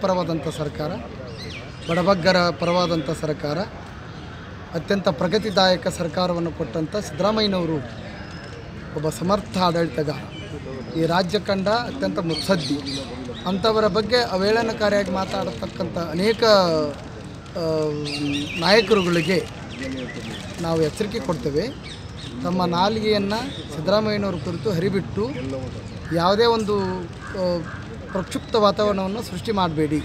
ಪರವಾದಂಥ ಸರ್ಕಾರ ಬಡಬಗ್ಗರ ಪರವಾದಂಥ ಸರ್ಕಾರ ಅತ್ಯಂತ ಪ್ರಗತಿದಾಯಕ ಸರ್ಕಾರವನ್ನು ಕೊಟ್ಟಂಥ ಸಿದ್ದರಾಮಯ್ಯನವರು ಒಬ್ಬ ಸಮರ್ಥ ಆಡಳಿತಗಾರ ಈ ರಾಜ್ಯ ಕಂಡ ಅತ್ಯಂತ ಮುತ್ಸದ್ದಿ ಅಂಥವರ ಬಗ್ಗೆ ಅವೇಳನಕಾರಿಯಾಗಿ ಮಾತಾಡತಕ್ಕಂಥ ಅನೇಕ ಆ, ನಾಯಕರುಗಳಿಗೆ ನಾವು ಎಚ್ಚರಿಕೆ ಕೊಡ್ತೇವೆ ತಮ್ಮ ನಾಲಿಗೆಯನ್ನು ಸಿದ್ದರಾಮಯ್ಯನವರ ಕುರಿತು ಹರಿಬಿಟ್ಟು ಯಾವುದೇ ಒಂದು ಆ, ಪ್ರಕ್ಷುಬ್ಧ ವಾತಾವರಣವನ್ನು ಸೃಷ್ಟಿ ಮಾಡಬೇಡಿ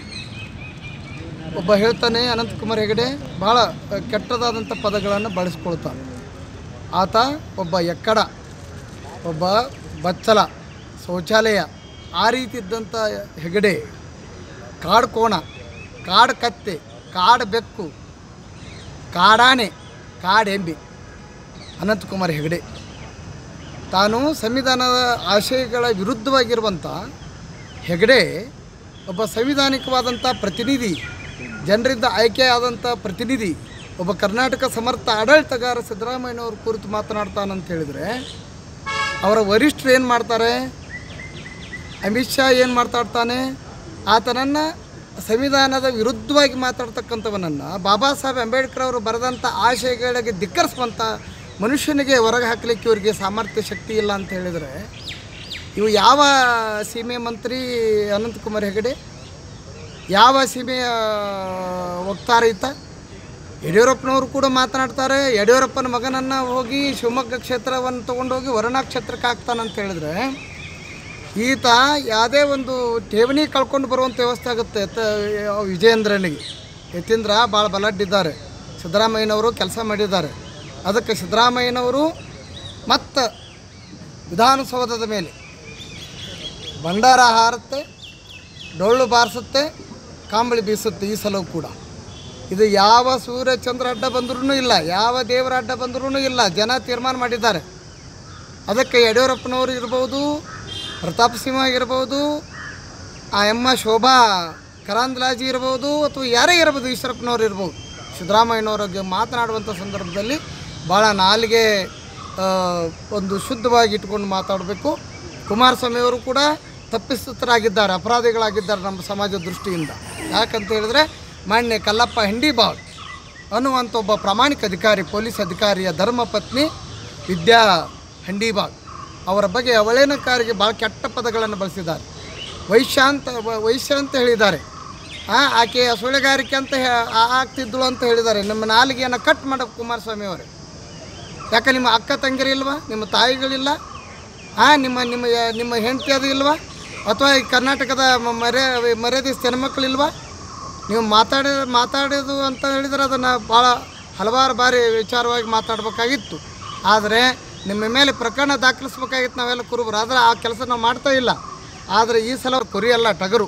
ಒಬ್ಬ ಹೇಳ್ತಾನೆ ಅನಂತಕುಮಾರ್ ಹೆಗಡೆ ಭಾಳ ಆ, ಕೆಟ್ಟದಾದಂಥ ಪದಗಳನ್ನು ಬಳಸ್ಕೊಳ್ತಾನೆ ಆತ ಒಬ್ಬ ಎಕ್ಕಡ ಒಬ್ಬ ಬಚ್ಚಲ ಶೌಚಾಲಯ ಆ ರೀತಿ ಇದ್ದಂಥ ಹೆಗಡೆ ಕಾಡು ಕೋಣ ಕಾಡು ಕತ್ತೆ ಕಾಡು ಬೆಕ್ಕು ಕಾಡಾನೆ ಕಾಡೆಂಬಿ ಅನಂತಕುಮಾರ್ ಹೆಗಡೆ ತಾನು ಸಂವಿಧಾನದ ಆಶಯಗಳ ವಿರುದ್ಧವಾಗಿರುವಂಥ ಹೆಗಡೆ ಒಬ್ಬ ಸಂವಿಧಾನಿಕವಾದಂಥ ಪ್ರತಿನಿಧಿ ಜನರಿಂದ ಆಯ್ಕೆಯಾದಂಥ ಪ್ರತಿನಿಧಿ ಒಬ್ಬ ಕರ್ನಾಟಕ ಸಮರ್ಥ ಆಡಳಿತಗಾರ ಸಿದ್ದರಾಮಯ್ಯನವ್ರ ಕುರಿತು ಮಾತನಾಡ್ತಾನಂತ ಹೇಳಿದರೆ ಅವರ ವರಿಷ್ಠರು ಏನು ಮಾಡ್ತಾರೆ ಅಮಿತ್ ಶಾ ಏನು ಮಾತಾಡ್ತಾನೆ ಆತನನ್ನು ಸಂವಿಧಾನದ ವಿರುದ್ಧವಾಗಿ ಮಾತಾಡ್ತಕ್ಕಂಥವನನ್ನು ಬಾಬಾ ಸಾಹೇಬ್ ಅಂಬೇಡ್ಕರ್ ಅವರು ಬರೆದಂಥ ಆಶಯಗಳಿಗೆ ಧಿಕ್ಕರಿಸುವಂಥ ಮನುಷ್ಯನಿಗೆ ಹೊರಗೆ ಹಾಕಲಿಕ್ಕೆ ಇವರಿಗೆ ಸಾಮರ್ಥ್ಯ ಶಕ್ತಿ ಇಲ್ಲ ಅಂತ ಹೇಳಿದರೆ ಇವು ಯಾವ ಸೀಮೆ ಮಂತ್ರಿ ಅನಂತಕುಮಾರ್ ಹೆಗಡೆ ಯಾವ ಸೀಮೆಯ ವಕ್ತಾರ ಈತ ಯಡಿಯೂರಪ್ಪನವರು ಕೂಡ ಮಾತನಾಡ್ತಾರೆ ಯಡಿಯೂರಪ್ಪನ ಮಗನನ್ನು ಹೋಗಿ ಶಿವಮೊಗ್ಗ ಕ್ಷೇತ್ರವನ್ನು ತೊಗೊಂಡೋಗಿ ವರುಣಾ ಕ್ಷೇತ್ರಕ್ಕೆ ಹಾಕ್ತಾನಂತ ಹೇಳಿದ್ರೆ ಈತ ಯಾವುದೇ ಒಂದು ಠೇವಣಿ ಕಳ್ಕೊಂಡು ಬರುವಂಥ ವ್ಯವಸ್ಥೆ ಆಗುತ್ತೆ ತ ವಿಜಯೇಂದ್ರನಿಗೆ ಯತೀಂದ್ರ ಭಾಳ ಬಲಡ್ಡಿದ್ದಾರೆ ಸಿದ್ದರಾಮಯ್ಯನವರು ಕೆಲಸ ಮಾಡಿದ್ದಾರೆ ಅದಕ್ಕೆ ಸಿದ್ದರಾಮಯ್ಯನವರು ಮತ್ತು ವಿಧಾನಸೌಧದ ಮೇಲೆ ಭಂಡಾರ ಹಾರುತ್ತೆ ಡೊಳ್ಳು ಬಾರಿಸುತ್ತೆ ಕಾಂಬಳಿ ಬೀಸುತ್ತೆ ಈ ಸಲವೂ ಕೂಡ ಇದು ಯಾವ ಸೂರ್ಯ ಚಂದ್ರ ಅಡ್ಡ ಬಂದ್ರೂ ಇಲ್ಲ ಯಾವ ದೇವರ ಅಡ್ಡ ಬಂದ್ರೂ ಇಲ್ಲ ಜನ ತೀರ್ಮಾನ ಮಾಡಿದ್ದಾರೆ ಅದಕ್ಕೆ ಯಡಿಯೂರಪ್ಪನವರು ಇರ್ಬೋದು ಪ್ರತಾಪ್ ಸಿಂಹ ಇರ್ಬೋದು ಆ ಎಮ್ಮ ಶೋಭಾ ಕರಾಂದ್ಲಾಜಿ ಇರ್ಬೋದು ಅಥವಾ ಯಾರೇ ಇರ್ಬೋದು ಈಶ್ವರಪ್ಪನವ್ರು ಇರ್ಬೋದು ಸಿದ್ದರಾಮಯ್ಯನವ್ರಿಗೆ ಮಾತನಾಡುವಂಥ ಸಂದರ್ಭದಲ್ಲಿ ಭಾಳ ನಾಲಿಗೆ ಆ, ಒಂದು ಶುದ್ಧವಾಗಿ ಇಟ್ಕೊಂಡು ಮಾತಾಡಬೇಕು ಕುಮಾರಸ್ವಾಮಿ ಅವರು ಕೂಡ ತಪ್ಪಿತಸ್ಥರಾಗಿದ್ದಾರೆ ಅಪರಾಧಿಗಳಾಗಿದ್ದಾರೆ ನಮ್ಮ ಸಮಾಜ ದೃಷ್ಟಿಯಿಂದ ಯಾಕಂತ ಹೇಳಿದ್ರೆ ಮಾನ್ಯ ಕಲ್ಲಪ್ಪ ಹೆಂಡಿಬಾಳ್ ಅನ್ನುವಂಥ ಒಬ್ಬ ಪ್ರಾಮಾಣಿಕ ಅಧಿಕಾರಿ ಪೊಲೀಸ್ ಅಧಿಕಾರಿಯ ಧರ್ಮಪತ್ನಿ ವಿದ್ಯಾ ಹಂಡಿಬಾಗ್ ಅವರ ಬಗ್ಗೆ ಅವಳೇನಕಾರಿಗೆ ಭಾಳ ಕೆಟ್ಟ ಪದಗಳನ್ನು ಬಳಸಿದ್ದಾರೆ ವೈಶ್ಯ ಅಂತ ವ- ವೈಶ್ಯ ಅಂತ ಹೇಳಿದ್ದಾರೆ ಆ, ಆಕೆ ಸೊಳ್ಳೆಗಾರಿಕೆ ಅಂತ ಹೇ- ಆ- ಆಗ್ತಿದ್ದಳು ಅಂತ ಹೇಳಿದ್ದಾರೆ ನಿಮ್ಮ ನಾಲಿಗೆಯನ್ನು ಕಟ್ ಮಾಡಬೇಕು ಕುಮಾರಸ್ವಾಮಿ ಅವರೇ ಯಾಕೆ ನಿಮ್ಮ ಅಕ್ಕ ತಂಗಿರು ಇಲ್ವಾ ನಿಮ್ಮ ತಾಯಿಗಳಿಲ್ಲ ಹಾಂ ನಿಮ್ಮ ನಿಮ್ಮ ನಿಮ್ಮ ಹೆಂಡತಿ ಅದು ಇಲ್ವಾ ಅಥವಾ ಈ ಕರ್ನಾಟಕದ ಮ- ಮರ್ಯ ಮರ್ಯಾದೆ ಹೆಣ್ಮಕ್ಳಿಲ್ವಾ ನೀವು ಮಾತಾಡಿ ಮಾತಾಡೋದು ಅಂತ ಹೇಳಿದರೆ ಅದನ್ನು ಭಾಳ ಹಲವಾರು ಬಾರಿ ವಿಚಾರವಾಗಿ ಮಾತಾಡಬೇಕಾಗಿತ್ತು ಆದರೆ ನಿಮ್ಮ ಮೇಲೆ ಪ್ರಕರಣ ದಾಖಲಿಸ್ಬೇಕಾಗಿತ್ತು ನಾವೆಲ್ಲ ಕುರುಬರು ಆದರೆ ಆ ಕೆಲಸ ನಾವು ಮಾಡ್ತಾ ಇಲ್ಲ ಆದರೆ ಈ ಸಲ ಕುರಿ ಅಲ್ಲ ಟಗರು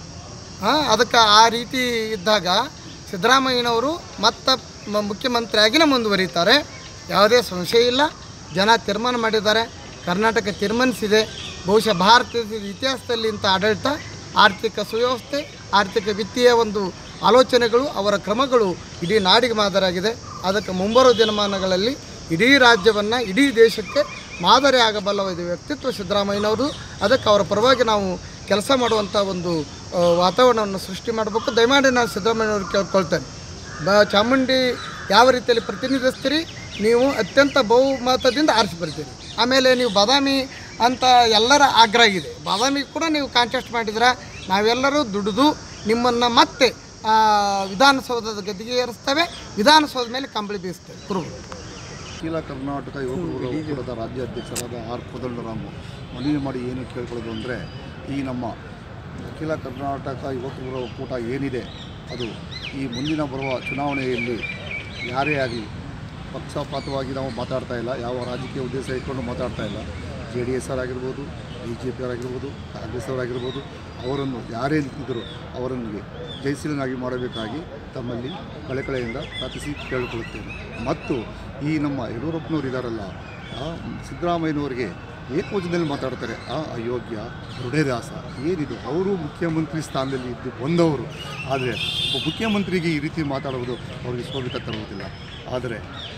ಹಾಂ ಅದಕ್ಕೆ ಆ ರೀತಿ ಇದ್ದಾಗ ಸಿದ್ದರಾಮಯ್ಯನವರು ಮತ್ತೆ ಮ- ಮುಖ್ಯಮಂತ್ರಿಯಾಗಿನೇ ಮುಂದುವರಿತಾರೆ ಯಾವುದೇ ಸಂಶಯ ಇಲ್ಲ ಜನ ತೀರ್ಮಾನ ಮಾಡಿದ್ದಾರೆ ಕರ್ನಾಟಕ ತೀರ್ಮಾನಿಸಿದೆ ಬಹುಶಃ ಭಾರತದ ಇತಿಹಾಸದಲ್ಲಿ ಇಂಥ ಆಡಳಿತ ಆರ್ಥಿಕ ಸುವ್ಯವಸ್ಥೆ ಆರ್ಥಿಕ ವಿತ್ತೀಯ ಒಂದು ಆಲೋಚನೆಗಳು ಅವರ ಕ್ರಮಗಳು ಇಡೀ ನಾಡಿಗೆ ಮಾದರಿಯಾಗಿದೆ ಅದಕ್ಕೆ ಮುಂಬರುವ ದಿನಮಾನಗಳಲ್ಲಿ ಇಡೀ ರಾಜ್ಯವನ್ನು ಇಡೀ ದೇಶಕ್ಕೆ ಮಾದರಿ ಆಗಬಲ್ಲ ಒಂದು ವ್ಯಕ್ತಿತ್ವ ಸಿದ್ದರಾಮಯ್ಯನವರು ಅದಕ್ಕೆ ಅವರ ಪರವಾಗಿ ನಾವು ಕೆಲಸ ಮಾಡುವಂಥ ಒಂದು ಆ, ವಾತಾವರಣವನ್ನು ಸೃಷ್ಟಿ ಮಾಡಬೇಕು ದಯಮಾಡಿ ನಾನು ಸಿದ್ದರಾಮಯ್ಯನವ್ರಿಗೆ ಕೇಳ್ಕೊಳ್ತೇನೆ ಬ ಚಾಮುಂಡಿ ಯಾವ ರೀತಿಯಲ್ಲಿ ಪ್ರತಿನಿಧಿಸ್ತೀರಿ ನೀವು ಅತ್ಯಂತ ಬಹುಮತದಿಂದ ಆರಿಸಿ ಬರ್ತೀರಿ ಆಮೇಲೆ ನೀವು ಬಾದಾಮಿ ಅಂತ ಎಲ್ಲರ ಆಗ್ರಹ ಇದೆ ಬಾದಾಮಿ ಕೂಡ ನೀವು ಕಾಂಟೆಸ್ಟ್ ಮಾಡಿದ್ರೆ ನಾವೆಲ್ಲರೂ ದುಡಿದು ನಿಮ್ಮನ್ನು ಮತ್ತೆ ಆ, ವಿಧಾನಸೌಧದ ಗದ್ದಿಗೆ ಏರಿಸ್ತೇವೆ ವಿಧಾನಸೌಧದ ಮೇಲೆ ಕಂಬಳಿ ಬೀಸ್ತೇವೆ ಕುರುಬರು ಅಖಿಲ ಕರ್ನಾಟಕ ಯುವಕರ ಒಕ್ಕೂಟದ ರಾಜ್ಯಾಧ್ಯಕ್ಷರಾದ ಆರ್ ಕೋದಂಡರಾಮು ಮನವಿ ಮಾಡಿ ಏನು ಕೇಳ್ಕೊಳ್ಳೋದು ಅಂದರೆ ಈ ನಮ್ಮ ಅಖಿಲ ಕರ್ನಾಟಕ ಯುವಕರ ಒಕ್ಕೂಟ ಏನಿದೆ ಅದು ಈ ಮುಂದಿನ ಬರುವ ಚುನಾವಣೆಯಲ್ಲಿ ಯಾರೇ ಆಗಲಿ ಪಕ್ಷಪಾತವಾಗಿ ನಾವು ಮಾತಾಡ್ತಾ ಇಲ್ಲ ಯಾವ ರಾಜಕೀಯ ಉದ್ದೇಶ ಇಟ್ಕೊಂಡು ಮಾತಾಡ್ತಾ ಇಲ್ಲ ಜೆ ಡಿ ಎಸ್ ಅವರಾಗಿರ್ಬೋದು ಬಿ ಜೆ ಪಿ ಅವರಾಗಿರ್ಬೋದು ಕಾಂಗ್ರೆಸ್ ಅವರಾಗಿರ್ಬೋದು ಅವರನ್ನು ಯಾರೇ ನಿಂತಿದ್ದರೂ ಅವರನ್ನು ಜಯಶೀಲನಾಗಿ ಮಾಡಬೇಕಾಗಿ ತಮ್ಮಲ್ಲಿ ಕಳೆಕಳೆಯಿಂದ ಪ್ರಾರ್ಥಿಸಿ ಕೇಳಿಕೊಳ್ಳುತ್ತೇನೆ ಮತ್ತು ಈ ನಮ್ಮ ಯಡಿಯೂರಪ್ಪನವರು ಇದ್ದಾರಲ್ಲ ಆ ಸಿದ್ದರಾಮಯ್ಯನವರಿಗೆ ಏಕವಚನದಲ್ಲಿ ಮಾತಾಡ್ತಾರೆ ಆ ಅಯೋಗ್ಯ ಹೃದಯದಾಸ ಏನಿದು ಅವರು ಮುಖ್ಯಮಂತ್ರಿ ಸ್ಥಾನದಲ್ಲಿ ಇದ್ದು ಬಂದವರು ಆದರೆ ಒಬ್ಬ ಮುಖ್ಯಮಂತ್ರಿಗೆ ಈ ರೀತಿ ಮಾತಾಡುವುದು ಅವರಿಗೆ ಶೋಭಿತ ತರುವುದಿಲ್ಲ ಆದರೆ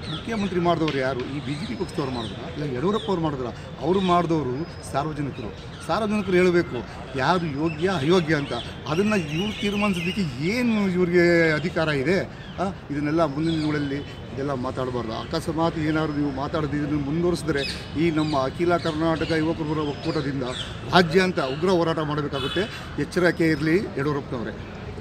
ಮುಖ್ಯಮಂತ್ರಿ ಮಾಡಿದವರು ಯಾರು ಈ ಬಿ ಜೆ ಪಿ ಪಕ್ಷದವ್ರು ಮಾಡಿದ್ರ ಇಲ್ಲ ಯಡಿಯೂರಪ್ಪ ಅವ್ರು ಮಾಡಿದ್ರ ಅವರು ಮಾಡಿದವರು ಸಾರ್ವಜನಿಕರು ಸಾರ್ವಜನಿಕರು ಹೇಳಬೇಕು ಯಾರು ಯೋಗ್ಯ ಅಯೋಗ್ಯ ಅಂತ ಅದನ್ನು ಇವ್ರು ತೀರ್ಮಾನಿಸೋದಕ್ಕೆ ಏನು ಇವ್ರಿಗೆ ಅಧಿಕಾರ ಇದೆ ಆ, ಇದನ್ನೆಲ್ಲ ಮುಂದಿನ ದಿನಗಳಲ್ಲಿ ಇದೆಲ್ಲ ಮಾತಾಡಬಾರ್ದು ಅಕಸ್ಮಾತ್ ಏನಾದ್ರು ನೀವು ಮಾತಾಡೋದು ಇದನ್ನು ಮುಂದುವರಿಸಿದ್ರೆ ಈ ನಮ್ಮ ಅಖಿಲ ಕರ್ನಾಟಕ ಯುವಕರ ಒಕ್ಕೂಟದಿಂದ ರಾಜ್ಯ ಅಂತ ಉಗ್ರ ಹೋರಾಟ ಮಾಡಬೇಕಾಗುತ್ತೆ ಎಚ್ಚರಿಕೆ ಇರಲಿ ಯಡಿಯೂರಪ್ಪನವರೇ